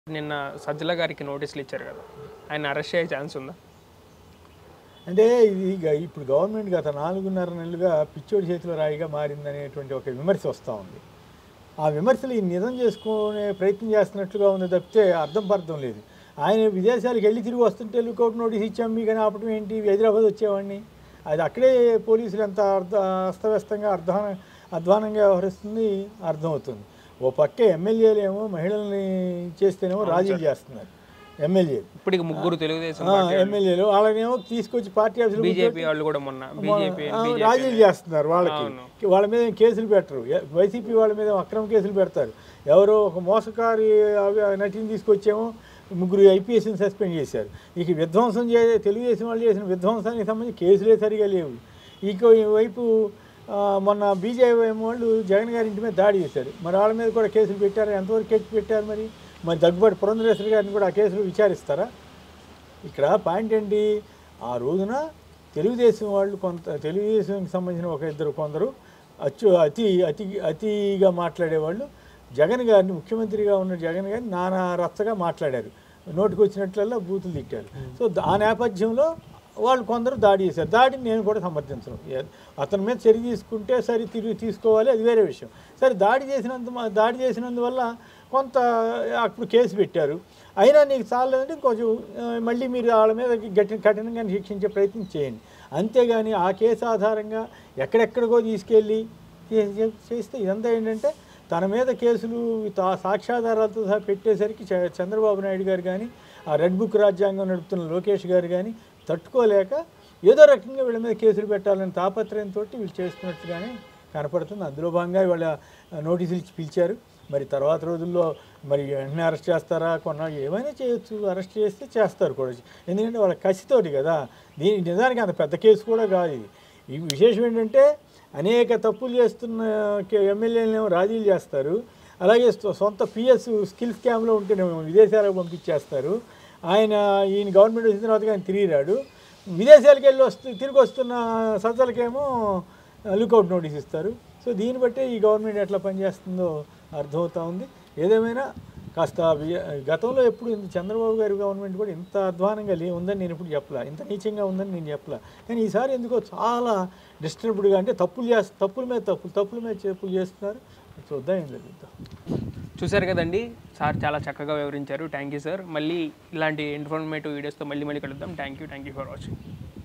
నిన్న సజ్జల గారికి నోటీసులు ఇచ్చారు కదా ఆయన అరెస్ట్ అయ్యే ఛాన్స్ ఉందా అంటే ఇది ఇక ఇప్పుడు గవర్నమెంట్ గత నాలుగున్నర నెలలుగా పిచ్చోడి చేతిలో రాయిగా మారిందనేటువంటి ఒక విమర్శ వస్తూ ఉంది ఆ విమర్శలు ఈ నిజం చేసుకునే ప్రయత్నం చేస్తున్నట్లుగా ఉంది తప్పితే అర్థం పర్థం లేదు ఆయన విదేశాలకు వెళ్ళి తిరిగి వస్తుంటే లుకౌట్ నోటీస్ ఇచ్చాం మీకు అని ఆపటం ఏంటి హైదరాబాద్ వచ్చేవాడిని అది అక్కడే పోలీసులు ఎంత అర్థ అస్తవ్యస్తంగా అర్ధాన అధ్వానంగా వ్యవహరిస్తుంది అర్థమవుతుంది ఓ పక్క ఎమ్మెల్యేలు ఏమో మహిళల్ని చేస్తేనేమో రాజీలు చేస్తున్నారు ఎమ్మెల్యేలు ఇప్పుడు ఇక ముగ్గురు తెలుగుదేశం ఆ, ఎమ్మెల్యేలు వాళ్ళనేమో తీసుకొచ్చి పార్టీ ఆఫీసులో బీజేపీ వాళ్ళు కూడా మొన్న బీజేపీ ఆ, రాజీలు చేస్తున్నారు వాళ్ళకి వాళ్ళ మీద ఏం కేసులు పెట్టరు ఎ- వైసీపీ వాళ్ళ మీద అక్రమ కేసులు పెడతారు ఎవరో ఒక మోసకారి అవి- నటిని తీసుకొచ్చేమో ముగ్గురు ఐపీఎస్ని సస్పెండ్ చేశారు ఇక విధ్వంసం చే తెలుగుదేశం వాళ్ళు చేసిన విధ్వంసానికి సంబంధించి కేసులే సరిగా లేవు ఇక ఈ వైపు ఆ, మొన్న బీజేపీ వాళ్ళు జగన్ గారి ఇంటి మీద దాడి చేశారు మరి వాళ్ళ మీద కూడా కేసులు పెట్టారు ఎంతవరకు కేసు పెట్టారు మరి మరి దగ్గుబాటి పురంధరేశ్వరి గారిని కూడా ఆ కేసులు విచారిస్తారా ఇక్కడ పాయింట్ ఏంటి ఆ రోజున తెలుగుదేశం వాళ్ళు కొంత తెలుగుదేశంకి సంబంధించిన ఒక ఇద్దరు కొందరు అచ్చు అతి అతి అతిగా మాట్లాడేవాళ్ళు జగన్ గారిని ముఖ్యమంత్రిగా ఉన్న జగన్ గారిని నానా రచ్చగా మాట్లాడారు నోటికి వచ్చినట్లల్లా బూతులు తిట్టారు సో దా- ఆ నేపథ్యంలో వాళ్ళు కొందరు దాడి చేశారు దాడిని నేను కూడా సమర్థించను ఏ- అతని మీద చర్య తీసుకుంటే సరే తిరిగి తీసుకోవాలి అది వేరే విషయం సరే దాడి చేసినంత మా- దాడి చేసినందువల్ల కొంత అప్పుడు కేసు పెట్టారు అయినా నీకు చాలేదంటే కొంచెం ఆ, మళ్ళీ మీరు వాళ్ళ మీద గట్టి కఠినంగా శిక్షించే ప్రయత్నం చేయండి అంతేగాని ఆ కేసు ఆధారంగా ఎక్కడెక్కడికో తీసుకెళ్ళి చే- చే- చేస్తే ఇదంతా ఏంటంటే తన మీద కేసులు తా- సాక్ష్యాధారాలతో సహా పెట్టేసరికి చ- చంద్రబాబు నాయుడు గారు కానీ ఆ రెడ్ బుక్ రాజ్యాంగం నడుపుతున్న లోకేష్ గారు కానీ తట్టుకోలేక ఏదో రకంగా వీళ్ళ మీద కేసులు పెట్టాలని తాపత్రయంతో వీళ్ళు చేస్తున్నట్టుగానే కనపడుతుంది అందులో భాగంగా వాళ్ళ నోటీసులు ఇచ్చి పిలిచారు మరి తర్వాత రోజుల్లో మరి వెంటనే అరెస్ట్ చేస్తారా కొన్న ఏమైనా చేయొచ్చు అరెస్ట్ చేస్తే చేస్తారు కూడా ఎందుకంటే వాళ్ళ కసితోటి కదా దీని నిజానికి అంత పెద్ద కేసు కూడా కాదు ఇది ఈ విశేషం ఏంటంటే అనేక తప్పులు చేస్తున్న ఎమ్మెల్యేలను రాజీలు చేస్తారు అలాగే సొ- సొంత పిఎస్ స్కిల్ స్కామ్లో ఉంటేనేమో విదేశాలకు పంపించేస్తారు ఆయన ఈయన గవర్నమెంట్ వచ్చిన తర్వాత ఆయన తిరిగి రాడు విదేశాలకు వెళ్ళి వస్తూ తిరిగి వస్తున్న సజ్జలకేమో లుకౌట్ నోటీస్ ఇస్తారు సో దీన్ని బట్టే ఈ గవర్నమెంట్ ఎట్లా పనిచేస్తుందో అర్థమవుతా ఉంది ఏదేమైనా కాస్త వి- గతంలో ఎప్పుడు ఇంత చంద్రబాబు గారి గవర్నమెంట్ కూడా ఇంత అధ్వానంగా లే ఉందని నేను ఎప్పుడు చెప్పలా ఇంత నీచంగా ఉందని నేను చెప్పలా కానీ ఈసారి ఎందుకో చాలా డిస్టర్బ్డ్గా అంటే తప్పులు చేస్త తప్పుల మీద తప్పులు తప్పుల మీద తప్పులు చేస్తున్నారు చూద్దాం ఏం జరుగుతాం చూశారు కదండి సార్ చాలా చక్కగా వివరించారు థ్యాంక్ యూ సార్ మళ్ళీ ఇలాంటి ఇన్ఫర్మేటివ్ వీడియోస్తో మళ్ళీ మళ్ళీ కలుద్దాం thank you thank you for watching